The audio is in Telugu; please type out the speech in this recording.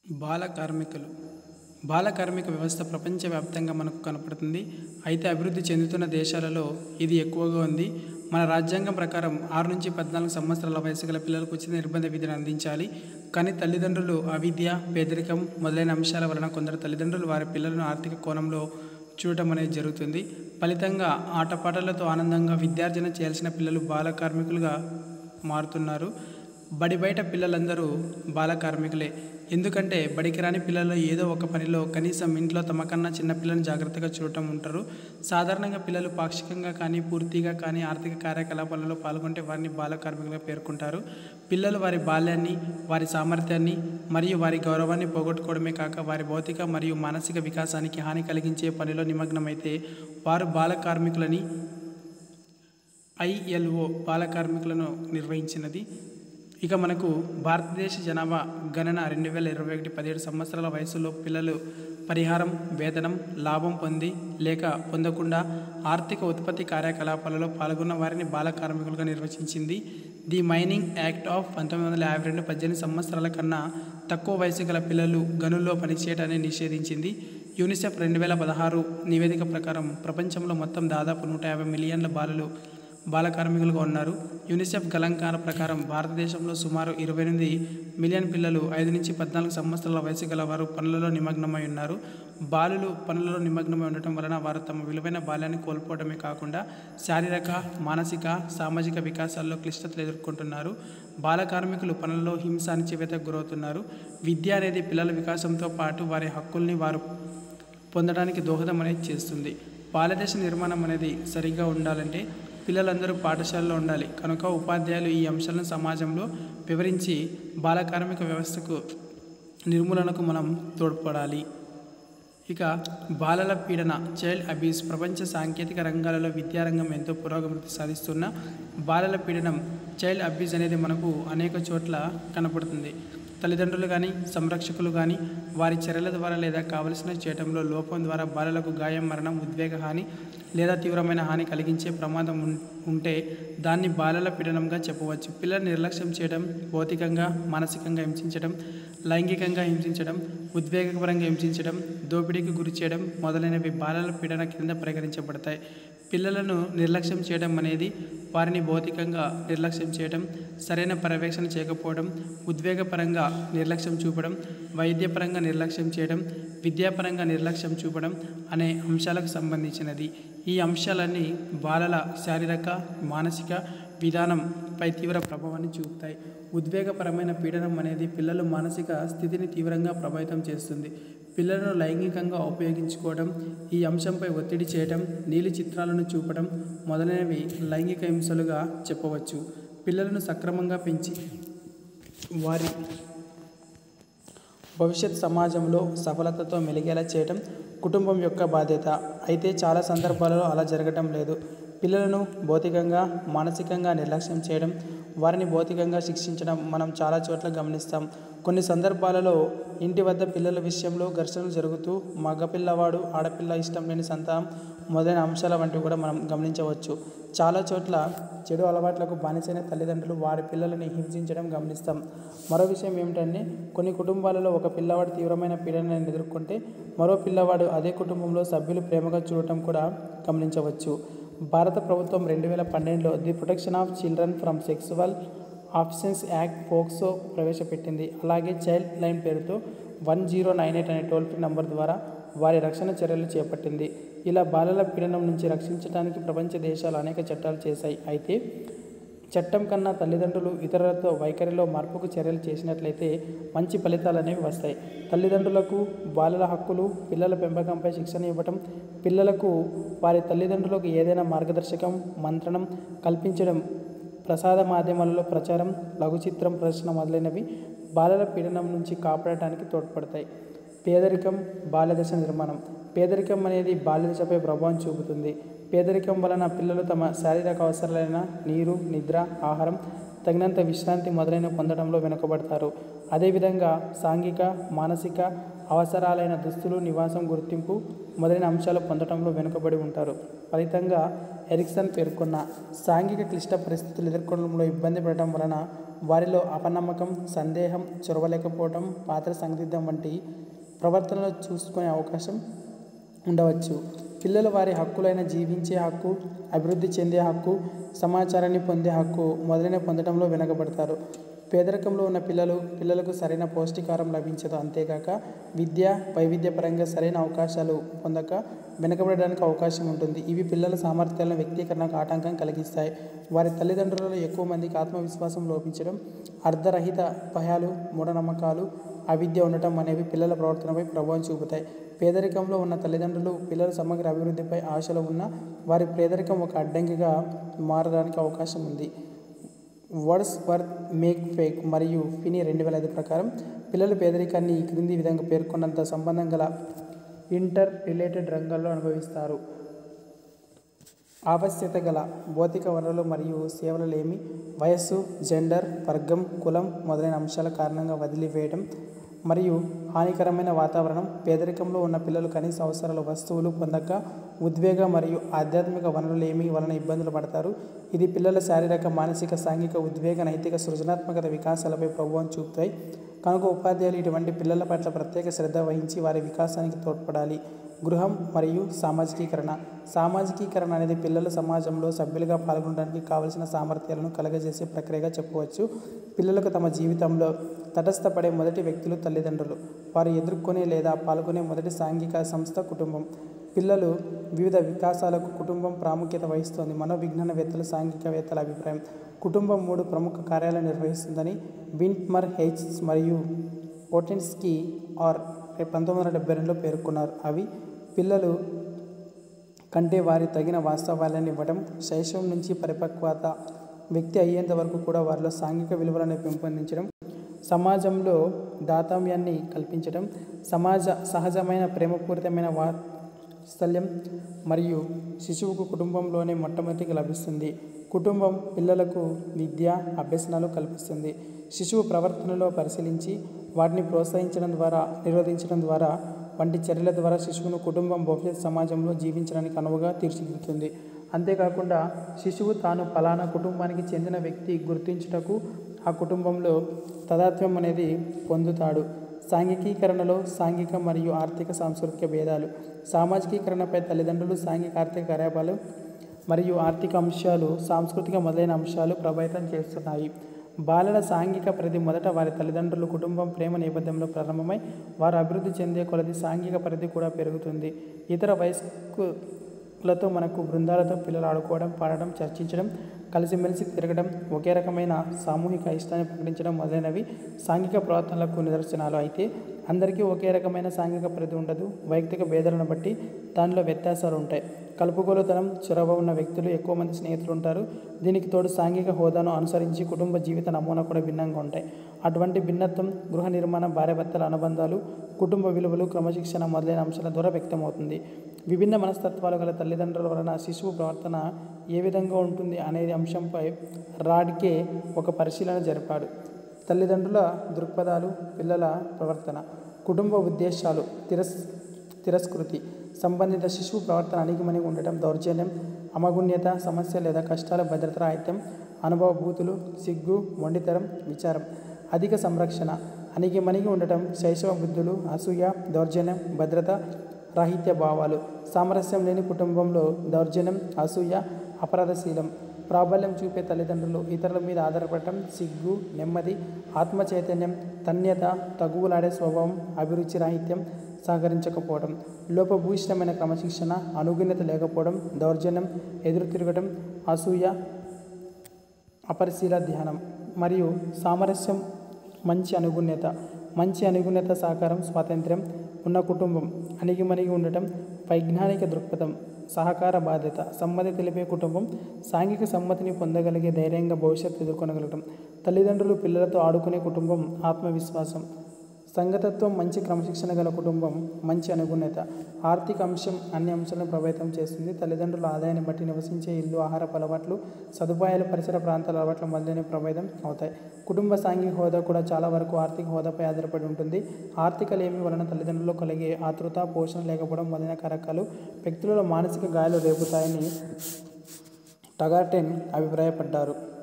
బాల కార్మికులు బాల కార్మిక వ్యవస్థ ప్రపంచవ్యాప్తంగా మనకు కనపడుతుంది అయితే అభివృద్ధి చెందుతున్న దేశాలలో ఇది ఎక్కువగా ఉంది మన రాజ్యాంగం ప్రకారం ఆరు నుంచి పద్నాలుగు సంవత్సరాల వయసు గల పిల్లలకు ఉచిత నిర్బంధ విద్యను అందించాలి కానీ తల్లిదండ్రులు అవిద్య పేదరికం మొదలైన అంశాల వలన కొందరు తల్లిదండ్రులు వారి పిల్లలను ఆర్థిక కోణంలో చూడటం అనేది జరుగుతుంది ఫలితంగా ఆటపాటలతో ఆనందంగా విద్యార్జన చేయాల్సిన పిల్లలు బాల కార్మికులుగా మారుతున్నారు బడి బయట పిల్లలందరూ బాల కార్మికులే ఎందుకంటే బడికి రాని పిల్లలు ఏదో ఒక పనిలో కనీసం ఇంట్లో తమ కన్నా చిన్న పిల్లలను జాగ్రత్తగా చూడటం ఉంటారు సాధారణంగా పిల్లలు పాక్షికంగా కానీ పూర్తిగా కానీ ఆర్థిక కార్యకలాపాలలో పాల్గొంటే వారిని బాల కార్మికులుగా పేర్కొంటారు పిల్లలు వారి బాల్యాన్ని వారి సామర్థ్యాన్ని మరియు వారి గౌరవాన్ని పోగొట్టుకోవడమే కాక వారి భౌతిక మరియు మానసిక వికాసానికి హాని కలిగించే పనిలో నిమగ్నమైతే వారు బాల కార్మికులని ఐఎల్ఓ బాల కార్మికులను నిర్వహించినది ఇక మనకు భారతదేశ జనాభా గణన రెండు వేల ఇరవై ఒకటి పదిహేడు సంవత్సరాల వయసులో పిల్లలు పరిహారం వేతనం లాభం పొంది లేక పొందకుండా ఆర్థిక ఉత్పత్తి కార్యకలాపాలలో పాల్గొన్న వారిని బాల కార్మికులుగా నిర్వచించింది ది మైనింగ్ యాక్ట్ ఆఫ్ పంతొమ్మిది వందల యాభై రెండు పద్దెనిమిది సంవత్సరాల కన్నా తక్కువ వయసు గల పిల్లలు గనుల్లో పనిచేయడాన్ని నిషేధించింది యూనిసెఫ్ రెండు వేల పదహారు నివేదిక ప్రకారం ప్రపంచంలో మొత్తం దాదాపు నూట యాభై మిలియన్ల బాలలు బాల కార్మికులుగా ఉన్నారు యూనిసెఫ్ గణాంకాల ప్రకారం భారతదేశంలో సుమారు ఇరవై ఎనిమిది మిలియన్ పిల్లలు ఐదు నుంచి పద్నాలుగు సంవత్సరాల వయసు గల వారు పనులలో నిమగ్నమై ఉన్నారు బాలులు పనులలో నిమగ్నమై ఉండటం వలన వారు తమ విలువైన బాల్యాన్ని కోల్పోవడమే కాకుండా శారీరక మానసిక సామాజిక వికాసాల్లో క్లిష్టతలు ఎదుర్కొంటున్నారు బాల కార్మికులు పనులలో హింస అణచివేతకు గురవుతున్నారు విద్య అనేది పిల్లల వికాసంతో పాటు వారి హక్కుల్ని వారు పొందడానికి దోహదం అనేది చేస్తుంది బాలదేశ నిర్మాణం అనేది సరిగ్గా ఉండాలంటే పిల్లలందరూ పాఠశాలలో ఉండాలి కనుక ఉపాధ్యాయులు ఈ అంశాలను సమాజంలో వివరించి బాల కార్మిక వ్యవస్థకు నిర్మూలనకు మనం తోడ్పడాలి ఇక బాలల పీడన చైల్డ్ అబ్యూస్ ప్రపంచ సాంకేతిక రంగాలలో విద్యారంగం ఎంతో పురోగతి సాధిస్తున్న బాలల పీడనం చైల్డ్ అబ్యూస్ అనేది మనకు అనేక చోట్ల కనపడుతుంది తల్లిదండ్రులు కానీ సంరక్షకులు కానీ వారి చర్యల ద్వారా లేదా కావలసిన చేయటంలో లోపం ద్వారా బాలలకు గాయం మరణం ఉద్వేగ హాని లేదా తీవ్రమైన హాని కలిగించే ప్రమాదం ఉం- ఉంటే దాన్ని బాలల పీడనంగా చెప్పవచ్చు పిల్లలు నిర్లక్ష్యం చేయడం భౌతికంగా మానసికంగా హింసించడం లైంగికంగా హింసించడం ఉద్వేగపరంగా హింసించడం దోపిడీకి గురి చేయడం మొదలైనవి బాలల పీడన కింద పరిగణించబడతాయి పిల్లలను నిర్లక్ష్యం చేయడం అనేది వారిని భౌతికంగా నిర్లక్ష్యం చేయడం సరైన పర్యవేక్షణ చేయకపోవడం ఉద్వేగపరంగా నిర్లక్ష్యం చూపడం వైద్యపరంగా నిర్లక్ష్యం చేయడం విద్యాపరంగా నిర్లక్ష్యం చూపడం అనే అంశాలకు సంబంధించినది ఈ అంశాలన్నీ బాలల శారీరక మానసిక విధానంపై తీవ్ర ప్రభావాన్ని చూపుతాయి ఉద్వేగపరమైన పీడనం అనేది పిల్లల మానసిక స్థితిని తీవ్రంగా ప్రభావితం చేస్తుంది పిల్లలను లైంగికంగా ఉపయోగించుకోవడం ఈ అంశంపై ఒత్తిడి చేయడం నీలి చిత్రాలను చూపడం మొదలైనవి లైంగిక హింసలుగా చెప్పవచ్చు పిల్లలను సక్రమంగా పెంచి వారి భవిష్యత్ సమాజంలో సఫలతతో మెలిగేలా చేయడం కుటుంబం యొక్క బాధ్యత అయితే చాలా సందర్భాలలో అలా జరగటం లేదు పిల్లలను భౌతికంగా మానసికంగా నిర్లక్ష్యం చేయడం వారిని భౌతికంగా శిక్షించడం మనం చాలా చోట్ల గమనిస్తాం కొన్ని సందర్భాలలో ఇంటి వద్ద పిల్లల విషయంలో ఘర్షణలు జరుగుతూ మగపిల్లవాడు ఆడపిల్ల ఇష్టం లేని సంతానం మొదలైన అంశాల వంటివి కూడా మనం గమనించవచ్చు చాలా చోట్ల చెడు అలవాట్లకు బానిసైన తల్లిదండ్రులు వారి పిల్లలని హింసించడం గమనిస్తాం మరో విషయం ఏమిటంటే కొన్ని కుటుంబాలలో ఒక పిల్లవాడు తీవ్రమైన పీడనాన్ని ఎదుర్కొంటే మరో పిల్లవాడు అదే కుటుంబంలో సభ్యులు ప్రేమగా చూడటం కూడా గమనించవచ్చు భారత ప్రభుత్వం రెండు వేల పన్నెండులో the protection of children from sexual offences act POCSO ప్రవేశపెట్టింది అలాగే చైల్డ్ లైన్ పేరుతో వన్ జీరో నైన్ ఎయిట్ అనే టోల్ ఫ్రీ నంబర్ ద్వారా వారి రక్షణ చర్యలు చేపట్టింది ఇలా బాలల పీడనం నుంచి రక్షించడానికి ప్రపంచ దేశాలు అనేక చట్టాలు చేశాయి అయితే చట్టం కన్నా తల్లిదండ్రులు ఇతరులతో వైఖరిలో మార్పుకు చర్యలు చేసినట్లయితే మంచి ఫలితాలు అనేవి వస్తాయి తల్లిదండ్రులకు బాలల హక్కులు పిల్లల పెంపకంపై శిక్షణ ఇవ్వటం పిల్లలకు వారి తల్లిదండ్రులకు ఏదైనా మార్గదర్శకం మంత్రణం కల్పించడం ప్రసాద మాధ్యమాలలో ప్రచారం లఘు చిత్రం ప్రదర్శన మొదలైనవి బాలల పీడనం నుంచి కాపాడటానికి తోడ్పడతాయి పేదరికం బాల్యదశ నిర్మాణం పేదరికం అనేది బాల్యదశపై ప్రభావం చూపుతుంది పేదరికం వలన పిల్లలు తమ శారీరక అవసరాలైన నీరు నిద్ర ఆహారం తగినంత విశ్రాంతి మొదలైన పొందడంలో వెనుకబడతారు అదేవిధంగా సాంఘిక మానసిక అవసరాలైన దుస్తులు నివాసం గుర్తింపు మొదలైన అంశాలు పొందడంలో వెనుకబడి ఉంటారు ఫలితంగా ఎరిక్సన్ పేర్కొన్న సాంఘిక క్లిష్ట పరిస్థితులు ఎదుర్కొనడంలో ఇబ్బంది పడటం వలన వారిలో అపనమ్మకం సందేహం చొరవలేకపోవడం పాత్ర సందిగ్ధం వంటి ప్రవర్తనలు చూసుకునే అవకాశం ఉండవచ్చు పిల్లలు వారి హక్కులైన జీవించే హక్కు అభివృద్ధి చెందే హక్కు సమాచారాన్ని పొందే హక్కు మొదలైన పొందడంలో వెనకబడతారు పేదరికంలో ఉన్న పిల్లలు పిల్లలకు సరైన పౌష్టికారం లభించదు అంతేకాక విద్య వైవిధ్యపరంగా సరైన అవకాశాలు పొందక వెనుకబడడానికి అవకాశం ఉంటుంది ఇవి పిల్లల సామర్థ్యాలను వ్యక్తీకరణకు ఆటంకం కలిగిస్తాయి వారి తల్లిదండ్రులలో ఎక్కువ మందికి ఆత్మవిశ్వాసం లోపించడం అర్ధరహిత భయాలు మూఢనమ్మకాలు అవిద్య ఉండటం అనేవి పిల్లల ప్రవర్తనపై ప్రభావం చూపుతాయి పేదరికంలో ఉన్న తల్లిదండ్రులు పిల్లల సమగ్ర అభివృద్ధిపై ఆశలు ఉన్న వారి పేదరికం ఒక అడ్డంకిగా మారడానికి అవకాశం ఉంది వర్డ్స్ వర్త్ మేక్ ఫేక్ మరియు ఫిని రెండు వేల ఐదు ప్రకారం పిల్లలు పేదరికాన్ని ఈ క్రింది విధంగా పేర్కొన్నంత సంబంధం గల ఇంటర్ రిలేటెడ్ రంగాల్లో అనుభవిస్తారు ఆవశ్యత గల భౌతిక వనరులు మరియు సేవలలేమి వయస్సు జెండర్ వర్గం కులం మొదలైన అంశాల కారణంగా వదిలివేయడం మరియు హానికరమైన వాతావరణం పేదరికంలో ఉన్న పిల్లలు కనీస అవసరాల వస్తువులు పొందక ఉద్వేగ మరియు ఆధ్యాత్మిక వనరులేమి వలన ఇబ్బందులు పడతారు ఇది పిల్లల శారీరక మానసిక సాంఘిక ఉద్వేగ నైతిక సృజనాత్మకత వికాసాలపై ప్రభావం చూపుతాయి కనుక ఉపాధ్యాయులు ఇటువంటి పిల్లల పట్ల ప్రత్యేక శ్రద్ధ వహించి వారి వికాసానికి తోడ్పడాలి గృహం మరియు సామాజికీకరణ సామాజికీకరణ అనేది పిల్లల సమాజంలో సభ్యులుగా పాల్గొనడానికి కావలసిన సామర్థ్యాలను కలగజేసే ప్రక్రియగా చెప్పవచ్చు పిల్లలకు తమ జీవితంలో తటస్థపడే మొదటి వ్యక్తులు తల్లిదండ్రులు వారు ఎదుర్కొనే లేదా పాల్గొనే మొదటి సాంఘిక సంస్థ కుటుంబం పిల్లలు వివిధ వికాసాలకు కుటుంబం ప్రాముఖ్యత వహిస్తోంది మనోవిజ్ఞానవేత్తల సాంఘికవేత్తల అభిప్రాయం కుటుంబం మూడు ప్రముఖ కార్యాలను నిర్వహిస్తుందని వింట్మర్ హెయిట్స్ మరియు ఓటెన్స్కీ ఆర్ పంతొమ్మిది వందల డెబ్బై రెండులో పేర్కొన్నారు అవి పిల్లలు కంటే వారి తగిన వాస్తవాలను ఇవ్వడం శైశవం నుంచి పరిపక్వత వ్యక్తి అయ్యేంత వరకు కూడా వారిలో సాంఘిక విలువలను పెంపొందించడం సమాజంలో దాతమ్యాన్ని కల్పించడం సమాజ సహజమైన ప్రేమపూరితమైన వాత్సల్యం మరియు శిశువుకు కుటుంబంలోనే మొట్టమొదటిగా లభిస్తుంది కుటుంబం పిల్లలకు విద్య అభ్యసనాలు కల్పిస్తుంది శిశువు ప్రవర్తనలో పరిశీలించి వాటిని ప్రోత్సహించడం ద్వారా నిరోధించడం ద్వారా వంటి చర్యల ద్వారా శిశువును కుటుంబం భవిష్యత్ సమాజంలో జీవించడానికి అనువుగా తీర్చిదిద్దుతుంది అంతేకాకుండా శిశువు తాను ఫలానా కుటుంబానికి చెందిన వ్యక్తి గుర్తించుటకు ఆ కుటుంబంలో తదాత్మ్యం అనేది పొందుతాడు సాంఘికీకరణలో సాంఘిక మరియు ఆర్థిక సాంస్కృతిక భేదాలు సామాజికీకరణపై తల్లిదండ్రులు సాంఘిక ఆర్థిక కార్యపాలు మరియు ఆర్థిక అంశాలు సాంస్కృతిక మొదలైన అంశాలు ప్రభావితం చేస్తున్నాయి బాలల సాంఘిక పరిధి మొదట వారి తల్లిదండ్రులు కుటుంబం ప్రేమ నేపథ్యంలో ప్రారంభమై వారు అభివృద్ధి చెందే కొలది సాంఘిక పరిధి కూడా పెరుగుతుంది ఇతర వయస్కులతో మనకు బృందాలతో పిల్లలు ఆడుకోవడం పాడడం చర్చించడం కలిసిమెలిసి తిరగడం ఒకే రకమైన సామూహిక ఇష్టాన్ని ప్రకటించడం మొదలైనవి సాంఘిక ప్రవర్తనలకు నిదర్శనాలు అయితే అందరికీ ఒకే రకమైన సాంఘిక పరిధి ఉండదు వైయక్తిక భేదాలను బట్టి దానిలో వ్యత్యాసాలు ఉంటాయి కలుపుగోలుతనం చొరవ ఉన్న వ్యక్తులు ఎక్కువ మంది స్నేహితులు ఉంటారు దీనికి తోడు సాంఘిక హోదాను అనుసరించి కుటుంబ జీవిత నమూనా కూడా భిన్నంగా ఉంటాయి అటువంటి భిన్నత్వం గృహ నిర్మాణం భార్యాభర్తల అనుబంధాలు కుటుంబ విలువలు క్రమశిక్షణ మొదలైన అంశాల ద్వారా వ్యక్తమవుతుంది విభిన్న మనస్తత్వాలు గల తల్లిదండ్రుల వలన శిశువు ప్రవర్తన ఏ విధంగా ఉంటుంది అనేది అంశంపై రాడ్కే ఒక పరిశీలన జరిపాడు తల్లిదండ్రుల దృక్పథాలు పిల్లల ప్రవర్తన కుటుంబ ఉద్దేశాలు తిరస్ తిరస్కృతి సంబంధిత శిశువు ప్రవర్తన అణిగిమణి ఉండటం దౌర్జన్యం అమగుణ్యత సమస్య లేదా కష్టాల భద్రత రాహిత్యం అనుభవభూతులు సిగ్గు మొండితరం విచారం అధిక సంరక్షణ అణిగిమణిగి ఉండటం శైశవ బుద్ధులు అసూయ దౌర్జన్యం భద్రత రాహిత్య భావాలు సామరస్యం లేని కుటుంబంలో దౌర్జన్యం అసూయ అపరాధశీలం ప్రాబల్యం చూపే తల్లిదండ్రులు ఇతరుల మీద ఆధారపడటం సిగ్గు నెమ్మది ఆత్మ చైతన్యం తన్యత తగువులాడే స్వభావం అభిరుచి రాహిత్యం సహకరించకపోవడం లోపభూయిష్టమైన క్రమశిక్షణ అనుగుణ్యత లేకపోవడం దౌర్జన్యం ఎదురు తిరగడం అసూయ అపరిశీల ధ్యానం మరియు సామరస్యం మంచి అనుగుణ్యత మంచి అనుగుణ్యత సహకారం స్వాతంత్ర్యం ఉన్న కుటుంబం అణిగిమణిగి ఉండటం వైజ్ఞానిక దృక్పథం సహకార బాధ్యత సమ్మతి తెలిపే కుటుంబం సాంఘిక సమ్మతిని పొందగలిగే ధైర్యంగా భవిష్యత్తు ఎదుర్కొనగలగడం తల్లిదండ్రులు పిల్లలతో ఆడుకునే కుటుంబం ఆత్మవిశ్వాసం సంగతత్వం మంచి క్రమశిక్షణ గల కుటుంబం మంచి అనుగుణ్యత ఆర్థిక అంశం అన్ని అంశాలను ప్రభావితం చేస్తుంది తల్లిదండ్రుల ఆదాయాన్ని బట్టి నివసించే ఇల్లు ఆహారపు అలవాట్లు సదుపాయాలు పరిసర ప్రాంతాల అలవాట్లు మొదలైనవి ప్రభావితం అవుతాయి కుటుంబ సాంఘిక హోదా కూడా చాలా వరకు ఆర్థిక హోదాపై ఆధారపడి ఉంటుంది ఆర్థిక లేమి వలన తల్లిదండ్రులు కలిగే ఆతృత పోషణ లేకపోవడం మొదలైన కారకాలు వ్యక్తులలో మానసిక గాయాలు రేపుతాయని టగాటెన్ అభిప్రాయపడ్డారు